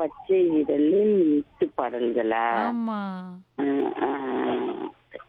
பச்சை விரலில் முத்து பாடல்களா ஆமா ம், ஆ.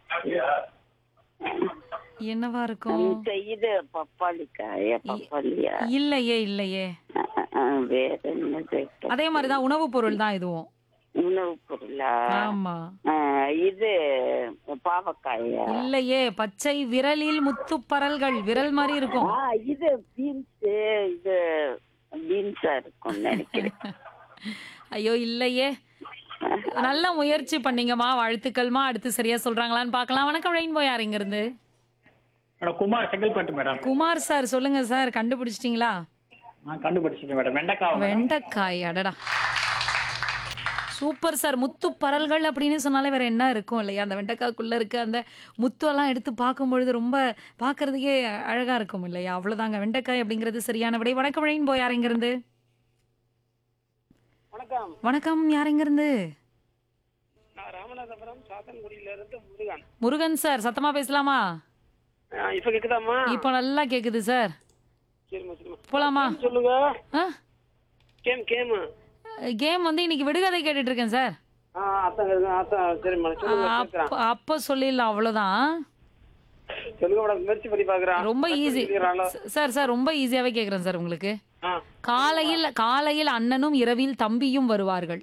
என்னவா இருக்கும் இந்த இது பப்பாளி காயா பப்பாளியா இல்லையே இல்லையே ஆ, ஆ, வேற என்னது அதே மாதிரிதான் உணவுப் பொருள் தான் இதுவும் உணவு பொருளா ஆமா ஆ, இது பாவக்காயா இல்லையே பச்சை விரலில் முத்துப்பரல்கள் விரல் மாதிரி இருக்கும் ஆ இது பீன்ஸ் இது பீன்ஸா இருக்கும் நினைக்கிறேன் ஐயோ இல்லையே நல்ல முயற்சி பண்ணீங்கம்மா வாழ்த்துக்கள்மா அடுத்து சரியா சொல்றாங்களான்னு பார்க்கலாம் வணக்கம் ரெயின்போ யார் இங்க இருந்து madam Kumar Chengalpattu madam Kumar sir சொல்லுங்க சார் கண்டுபிடிச்சிட்டீங்களா நான் கண்டுபிடிச்சிட்டேன் மேடம் வெண்டைக்காய் மேடம். வெண்டைக்காய் அடடா சூப்பர் சார் முத்து பரல்கள் அப்படின்னு சொன்னாலே வேற என்ன இருக்கும் இல்லையா அந்த வெண்டைக்காய்க்குள்ள இருக்க அந்த முத்து எல்லாம் எடுத்து பார்க்கும் பொழுது ரொம்ப பார்க்கறதுக்கே அழகா இருக்கும் இல்லையா அவ்வளவுதாங்க வெண்டைக்காய் அப்படிங்கிறது சரியான விடை வணக்கம் ரெயின்போ யார் இங்க இருந்து வணக்கம் வணக்கம் யார் இங்க இருந்து நான் ராமநாதபுரம் சாத்தன்குடியில இருந்து முருகன் முருகன் சார் சத்தமா பேசலாமா ஆ, இப்ப கேக்குதாம்மா இப்போ நல்லா கேக்குது சார் சரிம்மா சரிம்மா போலாமா சொல்லுங்க ஆ கேம் கேம் கேம் வந்து இன்னைக்கு விடுகதை கேட்டுட்டு இருக்கேன் சார் ஆ அத்தான் கேக்குது, அத்தான் சரிம்மா சொல்லுங்க கேக்குறேன் அப்ப அப்ப சொல்லிடலாம் அவ்வளவுதான் சொல்லுங்க மேடம் முயற்சி பண்ணி பாக்குறேன் ரொம்ப ஈஸி சொல்லிடுறாங்களோ? சார் சார் ரொம்ப ஈஸியாவே கேக்குறேன் சார் உங்களுக்கு ஆ காலையில் காலையில் அண்ணனும் இரவில் தம்பியும் வருவார்கள்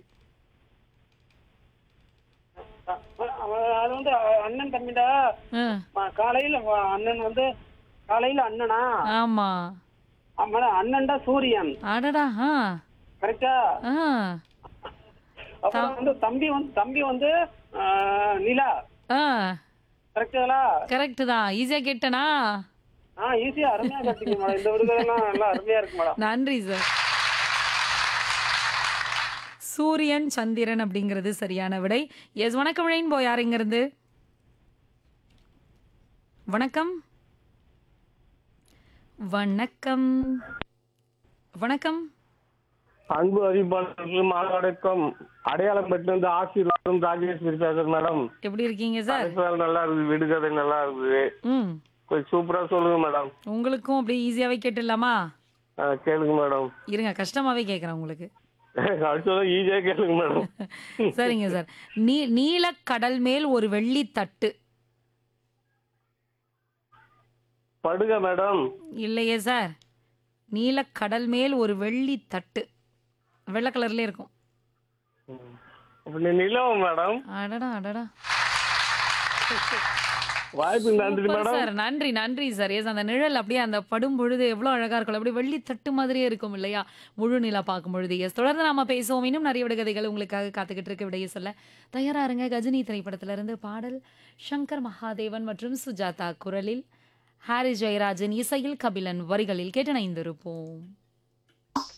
ஆ, அவ- அது வந்து அ- அண்ணன் தம்பிடா ஆ, ஆ, காலையில வ- அண்ணன் வந்து காலையில அண்ணனா ஆமா ஆமா அண்ணன்டா சூரியன் அடடா ஆ கரெக்டா ஆ அப்புறம் வந்து தம்பி வந்து தம்பி வந்து ஆ, நிலா ஆ கரெக்டுங்களா கரெக்ட் தான் ஈஸியா கேட்டனா ஆ ஈஸியா அருமையா கட்டிங்க மேடம் இந்த விடுதலாம் நல்லா அருமையா இருக்கு மேடம் நன்றி சார் சூரியன் சந்திரன் அப்படிங்கிறது சரியான விடை எஸ் வணக்கம் ரெயின்போ யார் இங்க இருந்து வணக்கம் வணக்கம் வணக்கம் அன்பு அறிவிப்பாளர்களுக்கு மாவட்டம் அடையாளம் பெற்று ஆசீர்வாதம் ராஜேஸ்வரி பேசுறேன் மேடம் எப்படி இருக்கீங்க சார் தலைப்பு நல்லா இருக்குது விடுகதை நல்லா இருக்குது ம் கொஞ்சம் சூப்பரா சொல்லுங்க மேடம் உங்களுக்கும் அப்படியே ஈஸியாவே கேட்டுடலாமா ஆ, கேளுங்க மேடம் இருங்க கஷ்டமாவே கேட்குறேன் உங்களுக்கு அடுத்தது ஈஸியா கேளுங்க மேடம் சரிங்க சார் நீ நீலக்கடல் மேல் ஒரு வெள்ளி தட்டு படுக மேடம் இல்லையே சார் நீலக்கடல் மேல் ஒரு வெள்ளி தட்டு வெள்ளை கலர்ல இருக்கும் அப்படி நிலவும் மேடம் அடடா அடடா வாய்ப்பு நன்றி சூப்பர் மேடம் சார் நன்றி நன்றி சார் எஸ் அந்த நிழல் அப்படியே அந்த படும் பொழுது எவ்வளவு அழகா இருக்கும் அப்படியே வெள்ளி தட்டு மாதிரியே இருக்கும் இல்லையா முழு நிலா பார்க்கும் பொழுது எஸ் தொடர்ந்து நாம பேசுவோம் இன்னும் நிறைய விடுகதைகள் உங்களுக்காக காத்துக்கிட்டு இருக்க விடையை சொல்ல தயாரா இருங்க கஜினி திரைப்படத்துல இருந்து பாடல் சங்கர் மகாதேவன் மற்றும் சுஜாதா குரலில் ஹாரி ஜெயராஜன் இசையில் கபிலன் வரிகளில் கேட்டு இணைந்திருப்போம்